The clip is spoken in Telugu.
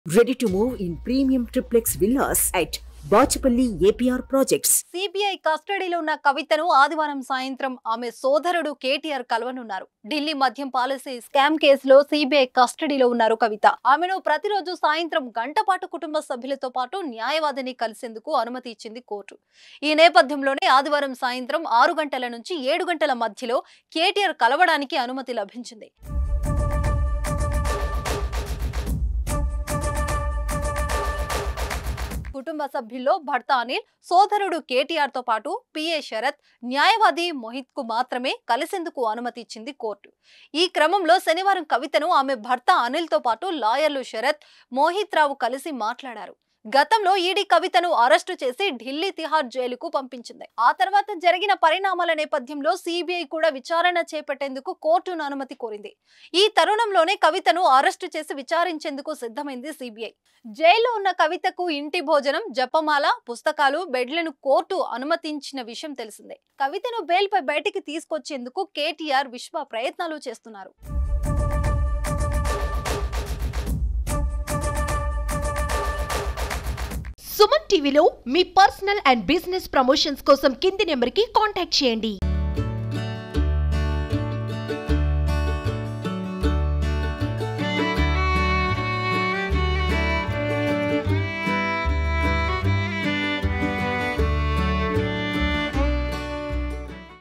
Ready to move in premium triplex villas at Bachapalli APR Projects. CBI కస్టడీలో ఉన్న కవితను ఆదివారం సాయంత్రం ఆమె సోదరుడు కేటీఆర్ కలవనున్నారు ఢిల్లీ మద్యం పాలసీ స్కామ్ కేసులో సిబిఐ కస్టడీలో ఉన్నారు కవిత ఆమెను ప్రతిరోజు సాయంత్రం గంట పాటు కుటుంబ సభ్యులతో పాటు న్యాయవాదిని కలిసేందుకు అనుమతి ఇచ్చింది కోర్టు ఈ నేపథ్యంలోనే ఆదివారం సాయంత్రం ఆరు గంటల నుంచి ఏడు గంటల మధ్యలో కేటీఆర్ కలవడానికి అనుమతి లభించింది కుటుంబ సభ్యుల్లో భర్త అనిల్ సోదరుడు కేటీఆర్ తో పాటు పిఏ శరత్ న్యాయవాది మోహిత్ కు మాత్రమే కలిసేందుకు అనుమతి ఇచ్చింది కోర్టు ఈ క్రమంలో శనివారం కవితను ఆమె భర్త అనిల్ తో పాటు లాయర్లు శరత్ మోహిత్ రావు కలిసి మాట్లాడారు గతంలో ఈడీ కవితను అరెస్టు చేసి ఢిల్లీ తిహార్ జైలుకు పంపించింది ఆ తర్వాత జరిగిన పరిణామాల నేపథ్యంలో సిబిఐ కూడా విచారణ చేపట్టేందుకు కోర్టును అనుమతి కోరింది ఈ తరుణంలోనే కవితను అరెస్టు చేసి విచారించేందుకు సిద్ధమైంది సిబిఐ జైల్లో ఉన్న కవితకు ఇంటి భోజనం జపమాల పుస్తకాలు బెడ్లను కోర్టు అనుమతించిన విషయం తెలిసిందే కవితను బెయిల్పై బయటికి తీసుకొచ్చేందుకు కేటీఆర్ విశ్వ ప్రయత్నాలు చేస్తున్నారు సుమన్ టీవీలో మీ పర్సనల్ అండ్ బిజినెస్ ప్రమోషన్స్ కోసం కింది నెంబర్కి కాంటాక్ట్ చేయండి